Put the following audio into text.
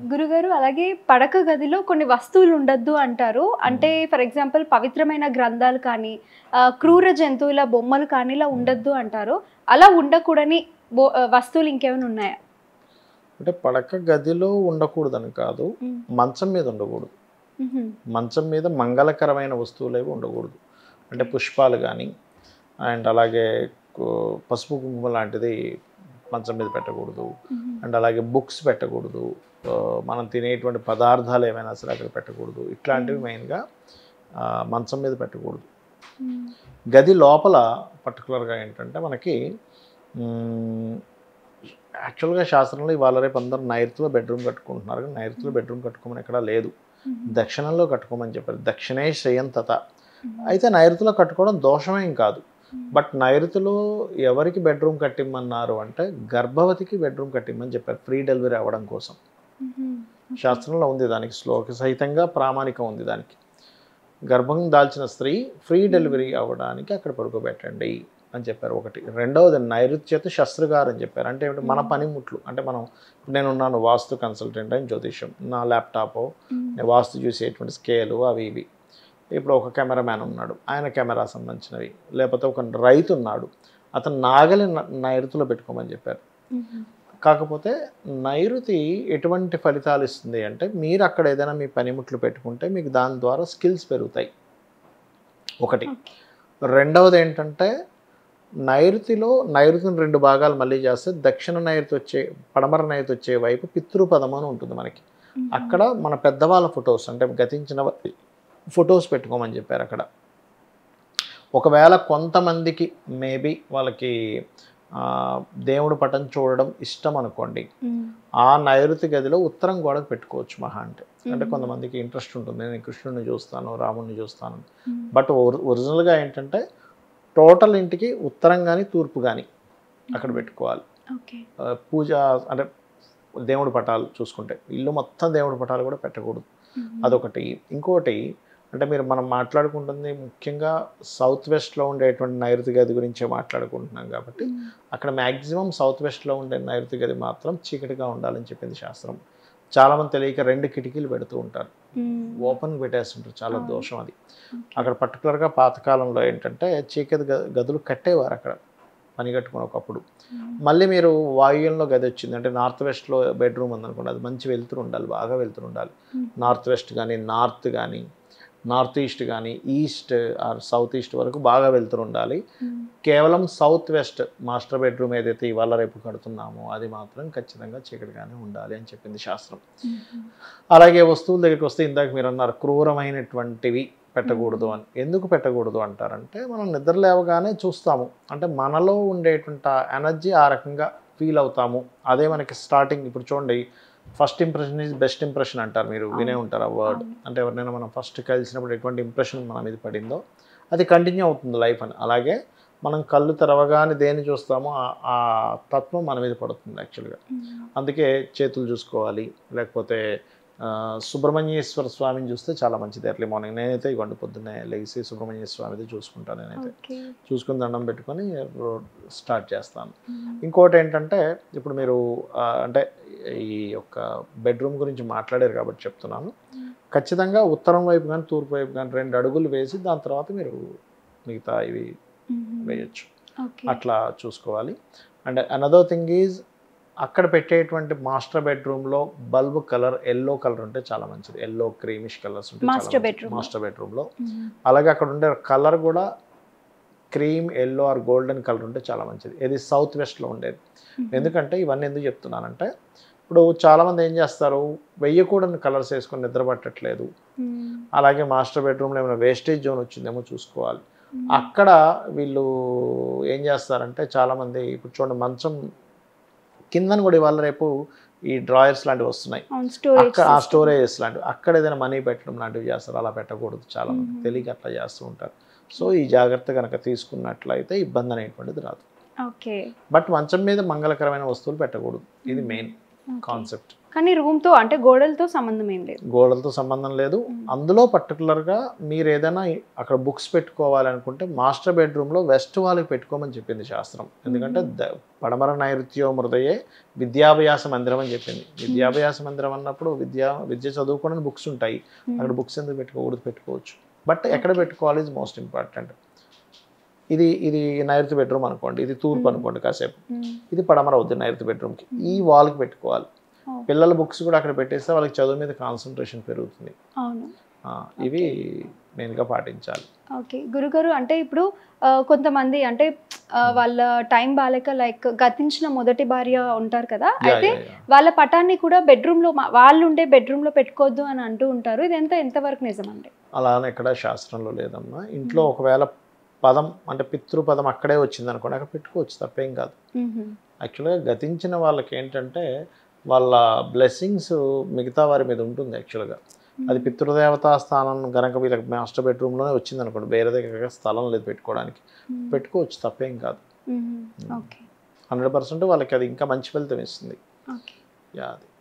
గురుగారు అలాగే పడక గదిలో కొన్ని వస్తువులు ఉండద్దు అంటారు అంటే ఫర్ ఎగ్జాంపుల్ పవిత్రమైన గ్రంథాలు కానీ ఆ, క్రూర జంతువుల బొమ్మలు కానీ ఇలా ఉండద్దు అంటారు అలా ఉండకూడని బో- ఆ, వస్తువులు ఇంకేమైనా ఉన్నాయా అంటే పడక గదిలో ఉండకూడదని కాదు మంచం మీద ఉండకూడదు మ్మ్. మంచం మీద మంగళకరమైన వస్తువులు ఏవి ఉండకూడదు అంటే పుష్పాలు కానీ అండ్ అలాగే కు- పసుపు కుంకుమ లాంటిది మంచం మీద పెట్టకూడదు మ్మ్. అండ్ అలాగే బుక్స్ పెట్టకూడదు ఆ, మనం తినేటువంటి పదార్థాలు ఏమైనా సరే అక్కడ పెట్టకూడదు ఇట్లాంటివి మెయిన్గా మంచం మీద పెట్టకూడదు మ్మ్. గది లోపల పర్టికులర్గా ఏంటంటే మనకి యాక్చువల్గా శాస్త్రంలో ఇవాళ రేపు అందరూ నైరుతిలో బెడ్రూమ్ కట్టుకుంటున్నారు కానీ నైరుతిలో బెడ్రూమ్ కట్టుకోమని ఎక్కడా లేదు మ్మ్. దక్షిణంలో కట్టుకోమని చెప్పారు దక్షిణే శ్రేయంతత అయితే నైరుతిలో కట్టుకోవడం దోషమేం కాదు బట్ నైరుతిలో ఎవరికి బెడ్రూమ్ కట్టిమ్మన్నారు అంటే గర్భవతికి బెడ్రూమ్ కట్టిమ్మని చెప్పారు ఫ్రీ డెలివరీ అవ్వడం కోసం మ్మ్. శాస్త్రంలో ఉంది దానికి శ్లోక సహితంగా ప్రామాణికం ఉంది దానికి గర్భం దాల్చిన స్త్రీ ఫ్రీ డెలివరీ అవ్వడానికి అక్కడ పడుకోబెట్టండి అని చెప్పారు ఒకటి రెండవది నైరుత్యత శస్త్రగారు అని చెప్పారు అంటే ఏమిటి మన పనిముట్లు అంటే మనం నేను ఉన్నాను వాస్తు కన్సల్టెంట్ అని జ్యోతిష్యం నా ల్యాప్టాప్ మ్మ్. నేను వాస్తు చూసేటువంటి స్కేలు అవి ఇవి ఇప్పుడు ఒక కెమెరామ్యాన్ ఉన్నాడు ఆయన కెమెరా సంబంధించినవి లేకపోతే ఒక రైతు ఉన్నాడు అతను నాగలి న- నైరుతిలో పెట్టుకోమని చెప్పారు మ్మ్. కాకపోతే నైరుతి ఎటువంటి ఫలితాలు ఇస్తుంది అంటే మీరు అక్కడ ఏదైనా మీ పనిముట్లు పెట్టుకుంటే మీకు దాని ద్వారా స్కిల్స్ పెరుగుతాయి ఒకటి రెండవది ఏంటంటే నైరుతిలో నైరుతిని రెండు భాగాలు మళ్ళీ చేస్తే దక్షిణ నైరుతి వచ్చే పడమర నైరుతి వచ్చే వైపు పితృపదం అని ఉంటుంది మనకి మ్మ్. అక్కడ మన పెద్దవాళ్ళ ఫొటోస్ అంటే గతించిన ఫొటోస్ పెట్టుకోమని చెప్పారు అక్కడ ఒకవేళ కొంతమందికి మేబీ వాళ్ళకి ఆ, దేవుడు పటం చూడడం ఇష్టం అనుకోండి మ్మ్. ఆ నైరుతి గదిలో ఉత్తరం గోడకు పెట్టుకోవచ్చు మహా అంటే అంటే మ్మ్. కొంతమందికి ఇంట్రెస్ట్ ఉంటుంది నేను కృష్ణుడిని చూస్తాను రాముడిని చూస్తాను మ్మ్. బట్ ఒరి ఒరిజినల్గా ఏంటంటే టోటల్ ఇంటికి ఉత్తరం కానీ తూర్పు కానీ అక్కడ పెట్టుకోవాలి ఓకే ఆ, పూజ అంటే దేవుడి పటాలు చూసుకుంటే ఇల్లు మొత్తం దేవుడి పటాలు కూడా పెట్టకూడదు మ్మ్. అదొకటి ఇంకోటి అంటే మీరు మనం మాట్లాడుకుంటుంది ముఖ్యంగా సౌత్ వెస్ట్లో ఉండేటువంటి నైరుతి గది గురించే మాట్లాడుకుంటున్నాం కాబట్టి మ్మ్. అక్కడ మ్యాక్సిమం సౌత్ వెస్ట్లో ఉండే నైరుతి గది మాత్రం చీకటిగా ఉండాలని చెప్పింది శాస్త్రం చాలామంది తెలియక రెండు కిటికీలు పెడుతూ ఉంటారు మ్మ్. ఓపెన్ పెట్టేస్తుంటారు చాలా అవును. దోషం అది ఓకే. అక్కడ పర్టికులర్గా పాతకాలంలో ఏంటంటే చీకటి గ- గదులు కట్టేవారు అక్కడ పని కట్టుకుని ఒకప్పుడు మ్మ్. మళ్ళీ మీరు వాయువ్యంలో గది వచ్చింది అంటే నార్త్ వెస్ట్లో బెడ్రూమ్ ఉందనుకోండి అది మంచి వెళ్తురు ఉండాలి బాగా వెళ్తురు ఉండాలి మ్మ్. నార్త్ వెస్ట్ కానీ నార్త్ కానీ నార్త్ ఈస్ట్ కానీ ఈస్ట్ ఆర్ సౌత్ ఈస్ట్ వరకు బాగా వెళ్తురు ఉండాలి మ్మ్. కేవలం సౌత్ వెస్ట్ మాస్టర్ బెడ్రూమ్ ఏదైతే ఇవాళ రేపు కడుతున్నామో అది మాత్రం ఖచ్చితంగా చీకటిగానే ఉండాలి అని చెప్పింది శాస్త్రం మ్మ్. అలాగే వస్తువుల దగ్గరికి వస్తే ఇందాక మీరు అన్నారు క్రూరమైనటువంటివి పెట్టకూడదు అని ఎందుకు పెట్టకూడదు అంటారంటే మనం నిద్ర లేవగానే చూస్తాము అంటే మనలో ఉండేటువంటి ఎనర్జీ ఆ రకంగా ఫీల్ అవుతాము అదే మనకి స్టార్టింగ్ ఇప్పుడు చూడండి first impression is best impression అంటారు మీరు వినే ఉంటారు ఆ వర్డ్ అవును. అంటే ఎవరినైనా మనం ఫస్ట్ కలిసినప్పుడు ఎటువంటి ఇంప్రెషన్ మన మీద పడిందో అది కంటిన్యూ అవుతుంది లైఫ్ అని అలాగే మనం కళ్ళు తెరవగానే దేన్ని చూస్తామో ఆ- ఆ తత్వం మన మీద పడుతుంది యాక్చువల్గా మ్మ్. అందుకే చేతులు చూసుకోవాలి లేకపోతే ఆ, సుబ్రహ్మణ్యేశ్వర స్వామిని చూస్తే చాలా మంచిది ఎర్లీ మార్నింగ్ నేనైతే ఇవ్వండి పొద్దున్నే లేచి సుబ్రహ్మణ్య స్వామిది చూసుకుంటాను నేనైతే ఓకే చూసుకుని దండం పెట్టుకొని రోడ్ స్టార్ట్ చేస్తాను మ్మ్. ఇంకోటి ఏంటంటే ఇప్పుడు మీరు ఆ, అంటే ఈ యొక్క బెడ్రూమ్ గురించి మాట్లాడారు కాబట్టి చెప్తున్నాను మ్మ్. ఖచ్చితంగా ఉత్తరం వైపు కానీ తూర్పు వైపు కానీ రెండు అడుగులు వేసి దాని తర్వాత మీరు మిగతా ఇవి మ్మ్. వేయచ్చు ఓకే అట్లా చూసుకోవాలి అండ్ అనదర్ థింగ్ ఈజ్ అక్కడ పెట్టేటువంటి మాస్టర్ బెడ్రూమ్లో బల్బ్ కలర్ ఎల్లో కలర్ ఉంటే చాలా మంచిది ఎల్లో క్రీమిష్ కలర్స్ ఉంటే Master bedroom లో. మాస్టర్ బెడ్రూమ్లో మ్మ్. అలాగే అక్కడ ఉండే కలర్ కూడా cream yellow or golden colour ఉంటే చాలా మంచిది ఇది సౌత్ వెస్ట్లో ఉండేది మ్మ్. ఎందుకంటే ఇవన్నీ ఎందుకు చెప్తున్నానంటే ఇప్పుడు చాలామంది ఏం చేస్తారు వెయ్యకూడని కలర్స్ వేసుకొని నిద్ర పట్టట్లేదు మ్మ్. అలాగే మాస్టర్ బెడ్రూమ్లో ఏమైనా వేస్టేజ్ జోన్ వచ్చిందేమో చూసుకోవాలి మ్మ్. అక్కడ వీళ్ళు ఏం చేస్తారంటే చాలామంది ఇప్పుడు చూడండి మంచం కిందన కూడా ఇవాళ రేపు ఈ డ్రాయర్స్ లాంటివి వస్తున్నాయి అవును స్టోరేజ్ అక్కడ ఆ స్టోరేజెస్ లాంటివి అక్కడ ఏదైనా మనీ పెట్టడం లాంటివి చేస్తారు అలా పెట్టకూడదు చాలా మంది మ్మ్. తెలియక అట్లా చేస్తూ ఉంటారు సో ఈ జాగ్రత్త కనుక తీసుకున్నట్లయితే ఇబ్బంది అనేటువంటిది రాదు ఓకే బట్ మంచం మీద మంగళకరమైన వస్తువులు పెట్టకూడదు ఇది మెయిన్ ఓకే. కాన్సెప్ట్ కానీ రూమ్ తో అంటే గోడలతో సంబంధం ఏం లేదు గోడలతో సంబంధం లేదు అందులో పర్టికులర్గా మీరు ఏదైనా అక్కడ బుక్స్ పెట్టుకోవాలనుకుంటే మాస్టర్ బెడ్రూమ్లో వెస్ట్ వాళ్ళకి పెట్టుకోమని చెప్పింది శాస్త్రం ఎందుకంటే ద- పడమర నైరుత్యో మృదయే విద్యాభ్యాస మందిరం అని చెప్పింది విద్యాభ్యాస మందిరం అన్నప్పుడు విద్యా విద్య చదువుకోవడానికి బుక్స్ ఉంటాయి అక్కడ బుక్స్ ఎందుకు పెట్టుకోకూడదు పెట్టుకోవచ్చు బట్ ఎక్కడ పెట్టుకోవాలి ఇస్ మోస్ట్ ఇంపార్టెంట్ ఇది ఇది నైరుతి బెడ్రూమ్ అనుకోండి ఇది తూర్పు అనుకోండి కాసేపు ఇది పడమర అవుతుంది నైరుతి బెడ్రూమ్కి ఈ వాల్కి పెట్టుకోవాలి Oh. పిల్లల బుక్స్ కూడా అక్కడ పెట్టేస్తే వాళ్ళకి చదువు మీద కాన్సన్ట్రేషన్ పెరుగుతుంది అవును ఆ, ఇవి మెయిన్గా పాటించాలి ఓకే గురుగారు అంటే ఇప్పుడు ఆ, కొంతమంది అంటే ఆ, వాళ్ళ టైం బాలేక లైక్ గతించిన మొదటి భార్య ఉంటారు కదా యా, అయితే యా, యా. వాళ్ళ పటాన్ని కూడా బెడ్రూమ్ లో మా- వాళ్ళు ఉండే బెడ్రూమ్ లో పెట్టుకోవద్దు అని అంటూ ఉంటారు ఇది ఎంత ఎంతవరకు నిజమండి అలా అని ఎక్కడ శాస్త్రంలో లేదమ్మా ఇంట్లో ఒకవేళ పదం అంటే పితృపదం అక్కడే వచ్చింది అనుకోండి అక్కడ పెట్టుకోవచ్చు తప్పేం కాదు యాక్చువల్గా గతించిన వాళ్ళకి ఏంటంటే వాళ్ళ బ్లెస్సింగ్స్ మిగతా వారి మీద ఉంటుంది యాక్చువల్గా అది పితృదేవతా స్థానం గనక వీళ్ళకి మాస్టర్ బెడ్రూమ్లోనే వచ్చింది అనుకోండి వేరే దగ్గర స్థలం లేదు పెట్టుకోవడానికి పెట్టుకోవచ్చు తప్పేం కాదు ఓకే హండ్రెడ్ పర్సెంట్ వాళ్ళకి అది ఇంకా మంచి ఫలితం ఇస్తుంది ఓకే యా అది